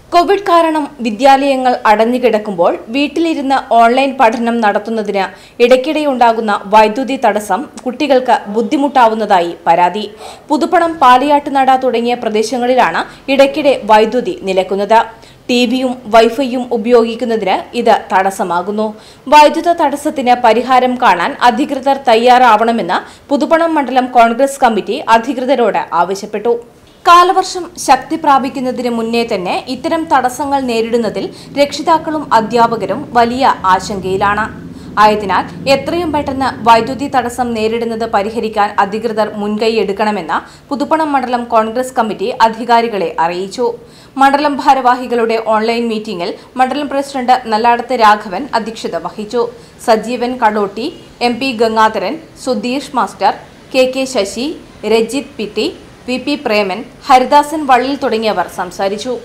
Covid കാരണം വിദ്യാലയങ്ങൾ അടഞ്ഞുകിടക്കുമ്പോൾ വീട്ടിലിരുന്ന് ഓൺലൈൻ പഠനം നടത്തുന്നതിന് ഇടയ്ക്കിടെയുണ്ടാകുന്ന വൈദ്യുതി തടസ്സം കുട്ടികൾക്ക് ബുദ്ധിമുട്ടാവുന്നതായി പരാതി പുതുപ്പണം പാലിയാട്ടുനട തുടങ്ങിയ പ്രദേശങ്ങളിലാണ് ഇടയ്ക്കിടെ വൈദ്യുതി നിലക്കുന്നത് ടിവിയും വൈഫൈയും ഉപയോഗിക്കുന്നതിന് ഇത് തടസ്സമാകുന്നു വൈദ്യുത തടസ്സത്തിന് പരിഹാരം കാണാൻ അധികൃതർ തയ്യാറാവണമെന്ന് പുതുപ്പണം മണ്ഡലം കോൺഗ്രസ് കമ്മിറ്റി അധികൃതരോട് ആവശ്യപ്പെട്ടു കാലവർഷം ശക്തി പ്രാപിക്കുന്നതിന് മുന്നേ തന്നെ ഇത്തരം തടസ്സങ്ങൾ നേരിടുന്നതിൽ രക്ഷിതാക്കളും അധ്യാപകരും വലിയ ആശങ്കയിലാണ് ആയതിനാൽ എത്രയും പെട്ടെന്ന് വൈദ്യുതി തടസ്സം നേരിടുന്നത് പരിഹരിക്കാൻ അധികൃതർ മുൻകൈയെടുക്കണമെന്ന് പുതുപ്പണം മണ്ഡലം കോൺഗ്രസ് കമ്മിറ്റി അധികാരികളെ അറിയിച്ചു മണ്ഡലം ഭാരവാഹികളുടെ ഓൺലൈൻ മീറ്റിംഗിൽ മണ്ഡലം പ്രസിഡന്റ് നല്ലാടത്ത് രാഘവൻ അധ്യക്ഷത വഹിച്ചു Sajeevan Kadotti M P Gangadharan Sudheesh master K K Sasi Rajith P T V P Preman Haridasan Vallil തുടങ്ങിയവർ സംസാരിച്ചു